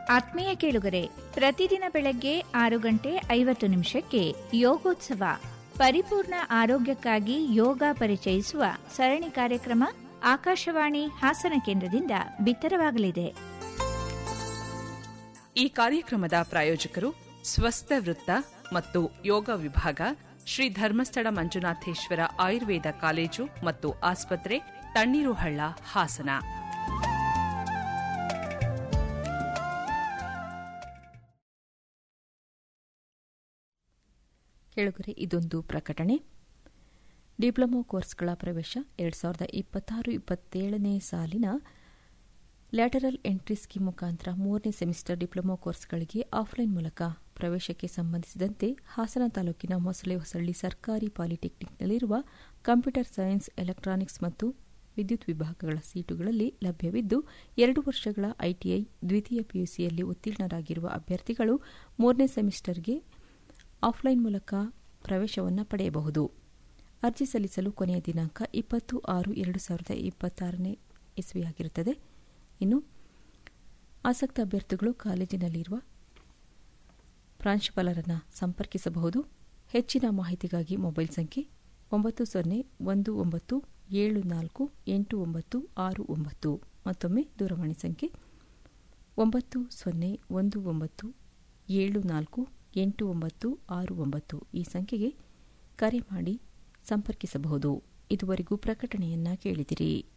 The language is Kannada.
ಆತ್ಮೀಯ ಕೇಳುಗರೆ ಪ್ರತಿದಿನ ಬೆಳಗ್ಗೆ ಆರು ಗಂಟೆ ಐವತ್ತು ನಿಮಿಷಕ್ಕೆ ಯೋಗೋತ್ಸವ ಪರಿಪೂರ್ಣ ಆರೋಗ್ಯಕ್ಕಾಗಿ ಯೋಗ ಪರಿಚಯಿಸುವ ಸರಣಿ ಕಾರ್ಯಕ್ರಮ ಆಕಾಶವಾಣಿ ಹಾಸನ ಕೇಂದ್ರದಿಂದ ಬಿತ್ತರವಾಗಲಿದೆ ಈ ಕಾರ್ಯಕ್ರಮದ ಪ್ರಾಯೋಜಕರು ಸ್ವಸ್ಥ ವೃತ್ತ ಮತ್ತು ಯೋಗ ವಿಭಾಗ ಶ್ರೀ ಧರ್ಮಸ್ಥಳ ಮಂಜುನಾಥೇಶ್ವರ ಆಯುರ್ವೇದ ಕಾಲೇಜು ಮತ್ತು ಆಸ್ಪತ್ರೆ ತಣ್ಣೀರುಹಳ್ಳ ಹಾಸನ ಕೆಳಗರೆ ಇದೊಂದು ಪ್ರಕಟಣೆ ಡಿಪ್ಲೊಮಾ ಕೋರ್ಸ್ಗಳ ಪ್ರವೇಶ ಎರಡು ಸಾವಿರದ ಇಪ್ಪತ್ತಾರು ಇಪ್ಪತ್ತೇಳನೇ ಸಾಲಿನ ಲ್ಯಾಟರಲ್ ಎಂಟ್ರಿ ಸ್ಕೀಮ್ ಮುಖಾಂತರ ಮೂರನೇ ಸೆಮಿಸ್ಟರ್ ಡಿಪ್ಲೊಮಾ ಕೋರ್ಸ್ಗಳಿಗೆ ಆಫ್ಲೈನ್ ಮೂಲಕ ಪ್ರವೇಶಕ್ಕೆ ಸಂಬಂಧಿಸಿದಂತೆ ಹಾಸನ ತಾಲೂಕಿನ ಮೊಸಳೆ ಹೊಸಳ್ಳಿ ಸರ್ಕಾರಿ ಪಾಲಿಟೆಕ್ನಿಕ್ನಲ್ಲಿರುವ ಕಂಪ್ಯೂಟರ್ ಸೈನ್ಸ್ ಎಲೆಕ್ಟ್ರಾನಿಕ್ಸ್ ಮತ್ತು ವಿದ್ಯುತ್ ವಿಭಾಗಗಳ ಸೀಟುಗಳಲ್ಲಿ ಲಭ್ಯವಿದ್ದು ಎರಡು ವರ್ಷಗಳ ಐಟಿಐ ದ್ವಿತೀಯ ಪಿಯುಸಿಯಲ್ಲಿ ಉತ್ತೀರ್ಣರಾಗಿರುವ ಅಭ್ಯರ್ಥಿಗಳು ಮೂರನೇ ಸೆಮಿಸ್ಟರ್ಗೆ ಆಫ್ಲೈನ್ ಮೂಲಕ ಪ್ರವೇಶವನ್ನು ಪಡೆಯಬಹುದು ಅರ್ಜಿ ಸಲ್ಲಿಸಲು ಕೊನೆಯ ದಿನಾಂಕ ಇಪ್ಪತ್ತು ಆರು ಎರಡು ಸಾವಿರದ ಇಪ್ಪತ್ತಾರನೇ ಇಸ್ವಿಯಾಗಿರುತ್ತದೆ ಇನ್ನು ಆಸಕ್ತ ಅಭ್ಯರ್ಥಿಗಳು ಕಾಲೇಜಿನಲ್ಲಿರುವ ಪ್ರಾಂಶುಪಾಲರನ್ನು ಸಂಪರ್ಕಿಸಬಹುದು ಹೆಚ್ಚಿನ ಮಾಹಿತಿಗಾಗಿ ಮೊಬೈಲ್ ಸಂಖ್ಯೆ ಒಂಬತ್ತು ಸೊನ್ನೆ ಒಂದು ಒಂಬತ್ತು ಏಳು ನಾಲ್ಕು ಎಂಟು ಒಂಬತ್ತು ಆರು ಒಂಬತ್ತು ಮತ್ತೊಮ್ಮೆ ದೂರವಾಣಿ ಸಂಖ್ಯೆ ಒಂಬತ್ತು ಸೊನ್ನೆ ಒಂದು ಒಂಬತ್ತು ಏಳು ನಾಲ್ಕು ಎಂಟು ಒಂಬತ್ತು ಆರು ಒಂಬತ್ತು ಈ ಸಂಖ್ಯೆಗೆ ಕರೆ ಮಾಡಿ ಸಂಪರ್ಕಿಸಬಹುದು ಇದುವರೆಗೂ ಪ್ರಕಟಣೆಯನ್ನ ಕೇಳಿದಿರಿ